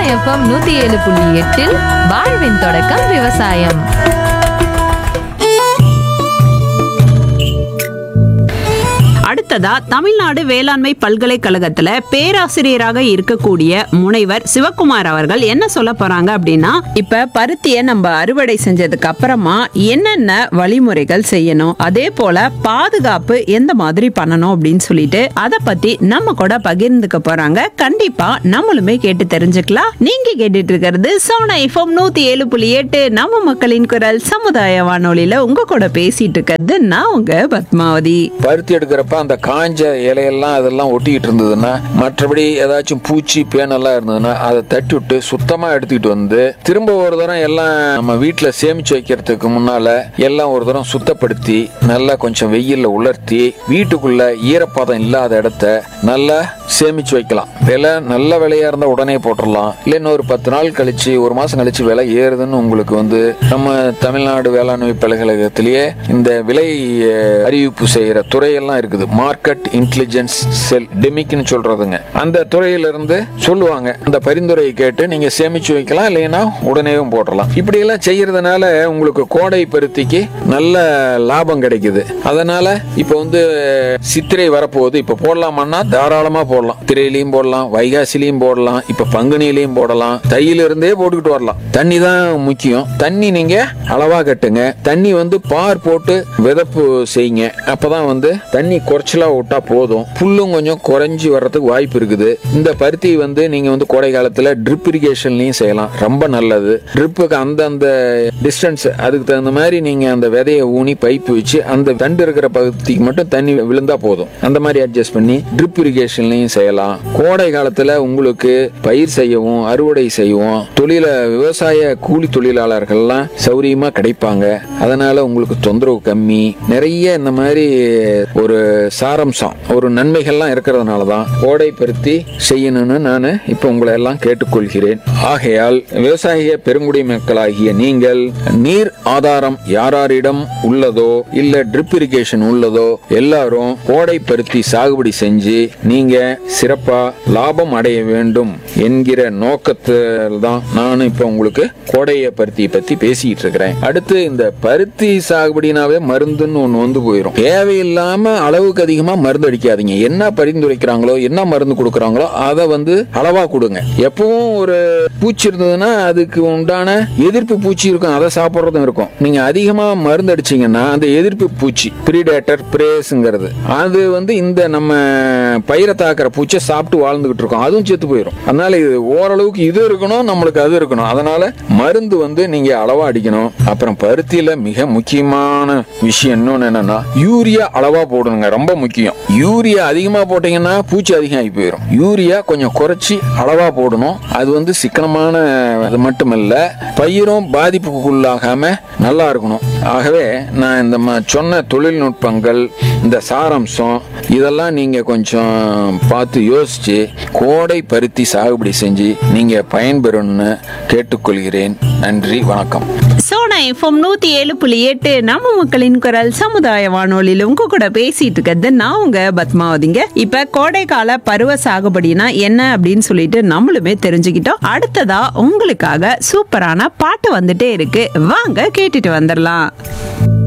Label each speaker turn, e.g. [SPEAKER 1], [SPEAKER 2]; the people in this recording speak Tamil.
[SPEAKER 1] எஃப்எம் நூத்தி ஏழு புள்ளி எட்டில் வாழ்வின் தொடக்கம் விவசாயம்
[SPEAKER 2] அடுத்ததா தமிழ்நாடு வேளாண்மை பல்கலைக்கழகத்துல பேராசிரியராக இருக்கக்கூடிய முனைவர் சிவக்குமார் அவர்கள் என்ன சொல்ல போறாங்க அப்படின்னா இப்ப பருத்தியை நம்ம அறுவடை செஞ்சதுக்கு அப்புறமா என்னென்ன வழிமுறைகள் செய்யணும் அதே போல பாதுகாப்பு எந்த மாதிரி பண்ணணும் அப்படின்னு சொல்லிட்டு அதை பத்தி நம்ம கூட பகிர்ந்துக்க போறாங்க கண்டிப்பா நம்மளுமே கேட்டு தெரிஞ்சுக்கலாம் நீங்க கேட்டுட்டு இருக்கிறது சோனா எஃப்எம் நூத்தி ஏழு புள்ளி எட்டு நம்ம மக்களின் குரல் சமுதாய வானொலியில உங்க கூட பேசிட்டு இருக்கிறது நான் உங்க பத்மாவதி
[SPEAKER 3] பருத்தி எடுக்கிறப்ப அந்த காஞ்ச இலையெல்லாம் அதெல்லாம் ஒட்டிக்கிட்டு இருந்ததுன்னா மற்றபடி ஏதாச்சும் பூச்சி பேனெல்லாம் இருந்ததுன்னா அதை தட்டி விட்டு சுத்தமா எடுத்துக்கிட்டு வந்து திரும்ப ஒரு தரம் எல்லாம் நம்ம வீட்டில் சேமிச்சு வைக்கிறதுக்கு முன்னால எல்லாம் ஒரு தரம் சுத்தப்படுத்தி நல்லா கொஞ்சம் வெயில்ல உலர்த்தி வீட்டுக்குள்ள ஈரப்பதம் இல்லாத இடத்த நல்லா சேமிச்சு வைக்கலாம் விலை நல்ல விலையா இருந்தா உடனே போட்டுடலாம் இல்லை இன்னும் ஒரு பத்து நாள் கழிச்சு ஒரு மாசம் கழிச்சு விலை ஏறுதுன்னு உங்களுக்கு வந்து நம்ம தமிழ்நாடு வேளாண்மை பல்கழகத்திலேயே இந்த விலை அஹ், அறிவிப்பு செய்யற துறையெல்லாம் இருக்குது மார்க்கெட் இன்டெலிஜென்ஸ் செல் டெமிக்னு சொல்றதுங்க அந்த துறையிலிருந்து சொல்லுவாங்க அந்த பரிந்துரையை கேட்டு நீங்க சேமிச்சு வைக்கலாம் இல்லைன்னா உடனேவும் போட்டுடலாம் இப்படி எல்லாம் செய்யறதுனால உங்களுக்கு கோடை பருத்திக்கு நல்ல லாபம் கிடைக்குது அதனால இப்ப வந்து சித்திரை வரப்போகுது இப்ப போடலாமான்னா தாராளமா போடலாம் திரையிலையும் போடலாம் வைகாசிலையும் போடலாம் இப்ப பங்குனிலையும் போடலாம் தையில இருந்தே போட்டுக்கிட்டு வரலாம் தண்ணி தான் முக்கியம் தண்ணி நீங்க அளவா கட்டுங்க தண்ணி வந்து பார் போட்டு விதப்பு செய்யுங்க அப்பதான் வந்து தண்ணி குறைச்சலா விட்டா போதும் புல்லும் கொஞ்சம் குறைஞ்சி வர்றதுக்கு வாய்ப்பு இருக்குது இந்த பருத்தி வந்து நீங்க வந்து கோடை காலத்துல ட்ரிப் இரிகேஷன்லயும் செய்யலாம் ரொம்ப நல்லது ட்ரிப்புக்கு அந்தந்த டிஸ்டன்ஸ் அதுக்கு தகுந்த மாதிரி நீங்க அந்த விதையை ஊனி பைப் வச்சு அந்த தண்டு இருக்கிற பகுதிக்கு மட்டும் தண்ணி விழுந்தா போதும் அந்த மாதிரி அட்ஜஸ்ட் பண்ணி ட்ரிப் இரிகேஷன்லயும் செய்யலாம் கோடை காலத்துல உங்களுக்கு பயிர் செய்யவும் அறுவடை செய்யவும் தொழில விவசாய கூலி தொழிலாளர்கள்லாம் சௌரியமா கிடைப்பாங்க அதனால உங்களுக்கு தொந்தரவு கம்மி நிறைய இந்த மாதிரி ஒரு சாரம்சம் ஒரு நன்மைகள்லாம் இருக்கிறதுனால தான் கோடை பருத்தி செய்யணும்னு நான் இப்போ உங்களை எல்லாம் கேட்டுக்கொள்கிறேன் ஆகையால் விவசாய பெருங்குடி மக்களாகிய நீங்கள் நீர் ஆதாரம் யாராரிடம் உள்ளதோ இல்ல ட்ரிப் இரிகேஷன் உள்ளதோ எல்லாரும் கோடை பருத்தி சாகுபடி செஞ்சு நீங்க சிறப்பா லாபம் அடைய வேண்டும் என்கிற நோக்கத்தில் தான் நான் இப்போ உங்களுக்கு கோடைய பருத்தியை பத்தி பேசிட்டு இருக்கிறேன் அடுத்து இந்த பருத்தி சாகுபடினாவே மருந்துன்னு ஒண்ணு வந்து போயிடும் தேவையில்லாம அளவுக்கு அதிகமா மருந்து அடிக்காதீங்க என்ன பரிந்துரைக்கிறாங்களோ என்ன மருந்து கொடுக்குறாங்களோ அதை வந்து அளவா கொடுங்க எப்பவும் ஒரு பூச்சி இருந்ததுன்னா அதுக்கு உண்டான எதிர்ப்பு பூச்சி இருக்கும் அதை சாப்பிட்றதும் இருக்கும் நீங்க அதிகமா மருந்து அடிச்சீங்கன்னா அந்த எதிர்ப்பு பூச்சி ப்ரீடேட்டர் பிரேஸ்ங்கிறது அது வந்து இந்த நம்ம பயிரை தாக்குற பூச்சியை சாப்பிட்டு வாழ்ந்துகிட்டு இருக்கோம் அதுவும் செத்து போயிடும் அதனால இது ஓரளவுக்கு இது இருக்கணும் நம்மளுக்கு அது இருக்கணும் அதனால மருந்து வந்து நீங்க அளவா அடிக்கணும் அப்புறம் பருத்தியில மிக முக்கியமான விஷயம் இன்னொன்னு என்னன்னா யூரியா அளவா போடணுங்க ரொம்ப முக்கியம் யூரியா அதிகமா போட்டீங்கன்னா பூச்சி அதிகம் ஆகி போயிடும் யூரியா கொஞ்சம் குறைச்சி அளவா போடணும் அது வந்து சிக்கனமான அது மட்டும் இல்ல பயிரும் பாதிப்புக்குள்ளாகாம நல்லா இருக்கணும் ஆகவே நான் இந்த ம- சொன்ன தொழில்நுட்பங்கள் இந்த சாராம்சம் இதெல்லாம் நீங்க கொஞ்சம் பார்த்து யோசிச்சு கோடை பருத்தி சாகுபடி செஞ்சு நீங்க பயன்பெறணும்னு கேட்டுக்கொள்கிறேன் நன்றி வணக்கம்
[SPEAKER 2] சோனா எஃப்எம் நூத்தி ஏழு புள்ளி எட்டு நம்ம மக்களின் குரல் சமுதாய வானொலியில உங்க கூட பேசிட்டு இருக்கிறது நான் உங்க பத்மாவதிங்க இப்ப கோடைக்கால பருவ சாகுபடினா என்ன அப்படின்னு சொல்லிட்டு நம்மளுமே தெரிஞ்சுக்கிட்டோம் அடுத்ததா உங்களுக்காக சூப்பரான பாட்டு வந்துட்டே இருக்கு வாங்க கேட்டுட்டு வந்துடலாம்